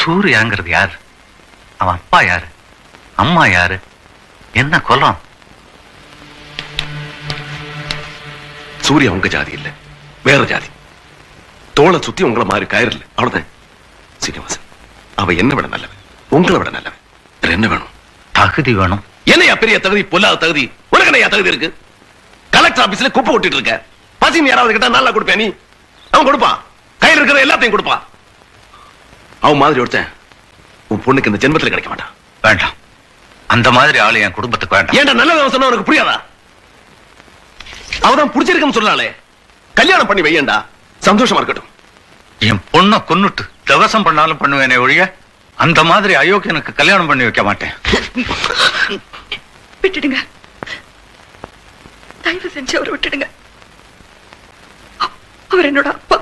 சூர்யாங்கிறது யாரு அவன் அப்பா யாரு அம்மா யாரு என்ன குலம் சூர்யா உங்க ஜாதி இல்ல வேற ஜாதி தோளை சுத்தி உங்களை மாதிரி கயிறு இல்ல அவ்வளவுதான் சீனிவாசன் அவ என்ன விட நல்லவன் உங்களை விட நல்லவன் வேற என்ன வேணும் தகுதி வேணும் என்னையா பெரிய தகுதி பொல்லாத தகுதி உனக்கு என்னையா தகுதி இருக்கு கலெக்டர் ஆபீஸ்ல குப்பை கொட்டிட்டு இருக்க பசின்னு யாராவது கிட்ட நல்லா கொடுப்பேன் நீ அவன் கொடுப்பான் கையில் இருக்கிற எல்லாத்தையும் கொடுப்பான் அவன் மாதிரி ஒருத்தன் உன் பொண்ணுக்கு இந்த ஜென்மத்துல கிடைக்க மாட்டான் வேண்டாம் அந்த மாதிரி ஆளு என் குடும்பத்துக்கு வேண்டாம் ஏன்டா நல்லவன் சொன்னா உனக்கு புரியாதா அவதான் பிடிச்சிருக்குன்னு சொன்னாலே கல்யாணம் பண்ணி வையேண்டா சந்தோஷமா இருக்கட்டும் என் பொண்ணை கொன்னுட்டு தவசம் பண்ணாலும் பண்ணுவேனே ஒழிய அந்த மாதிரி அயோக்கியனுக்கு கல்யாணம் பண்ணி வைக்க மாட்டேன் விட்டுடுங்க தயவு செஞ்சு அவரை விட்டுடுங்க அவர் என்னோட அப்பா